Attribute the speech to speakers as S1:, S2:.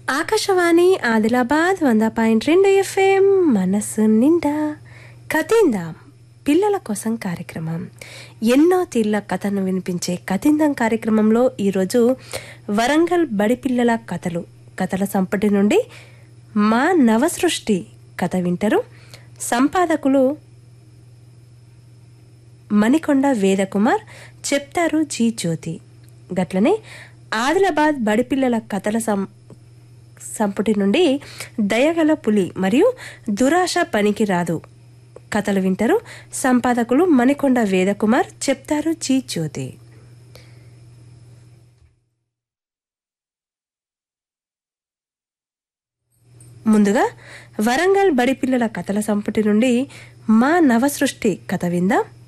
S1: ఆకాశవాణి ఆదిలాబాద్ వంద పాయింట్ రెండు ఎఫ్ఎం మనసు నిండా కథిందాం పిల్లల కోసం కార్యక్రమం ఎన్నో తీర్ల కథను వినిపించే కథిందం కార్యక్రమంలో ఈరోజు వరంగల్ బడి పిల్లల కథలు కథల సంపటి నుండి మా నవసృష్టి కథ వింటారు సంపాదకులు మణికొండ వేదకుమార్ చెప్తారు జీ జ్యోతి గట్లనే ఆదిలాబాద్ బడిపిల్లల కథల సం సంపుటి నుండి దయగల పులి మరియు దురాశ పనికి రాదు కథలు వింటారు సంపాదకులు మణికొండ వేదకుమార్ చెప్తారు జీ జ్యోతి ముందుగా వరంగల్ బడిపిల్లల కథల సంపుటి నుండి మా నవసృష్టి కథ విందాం